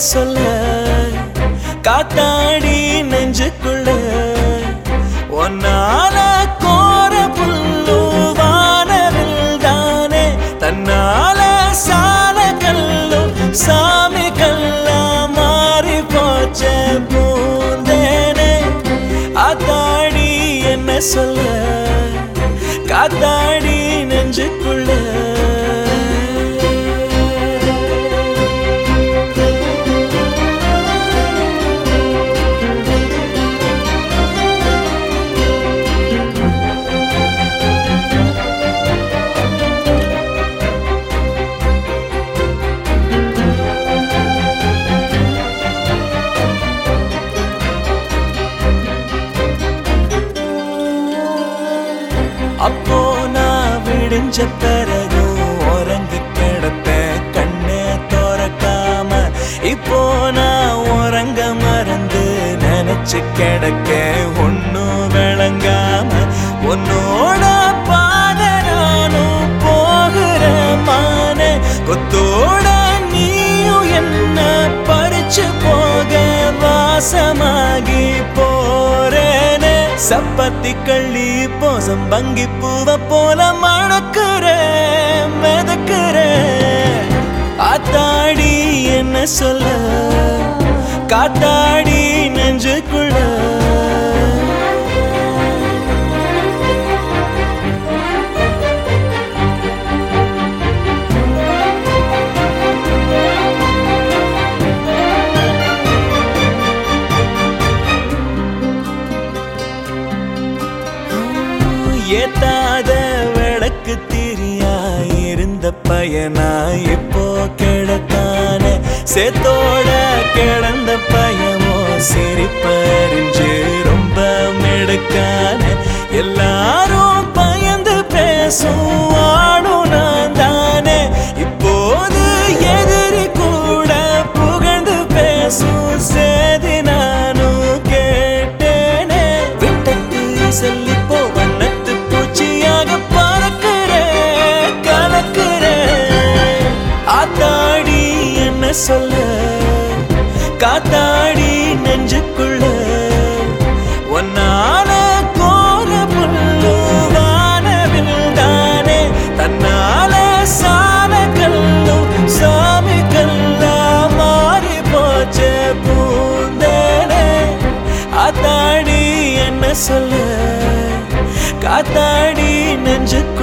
சொல்ல காத்தாடி நெஞ்சுக்குள்ள ஒன்னால கோர புல்லு வானவில் தானே தன்னால சால கல்லும் சாமி கல்லா மாறி போச்ச பூந்தேனே ஆத்தாடி என்ன சொல்ல காத்தாடி நெஞ்சுக்குள்ள அப்போ நான் விடிஞ்ச பிறகும் உறங்கி கிடப்ப கண்ணே திறக்காம இப்போ நான் உறங்க மறந்து நினைச்சு கிடக்க ஒன்னும் விளங்காம உன்னோட பாத நானும் போகிற மான கொத்தோட நீயும் என்ன பறிச்சு போக வாசமாகி போறேனே சப்பத்தி கள்ளி போசம் பங்கி பூவ போல மணக்குற மிதக்குற ஆத்தாடி என்ன சொல்ல காத்தாடி நெஞ்சுக்குள்ள ஏத்தாத விளக்கு திரியா இருந்த பையனா இப்போ கிடக்கான சேத்தோட கிடந்த பையமோ சிரிப்பறிஞ்சு ரொம்ப மெடுக்கான எல்லாரும் பயந்து பேசும் ஆடும் நான் தானே இப்போது எதிரி கூட புகழ்ந்து பேசும் சேதி நானும் கேட்டேனே விட்டட்டு சொல்லி போ வண்ணத்து பூச்சியாக பறக்கிறேன் கலக்கிறேன் ஆத்தாடி என்ன சொல்ல காத்தாடி நெஞ்சுக்குள்ள ஒன்னால கோர புல்லு வானவில் தானே தன்னால சால கல்லும் சாமி கல்லா மாறி போச்ச பூந்தேனே ஆத்தாடி என்ன சொல்ல காத்தாடி நெஞ்சுக்குள்ள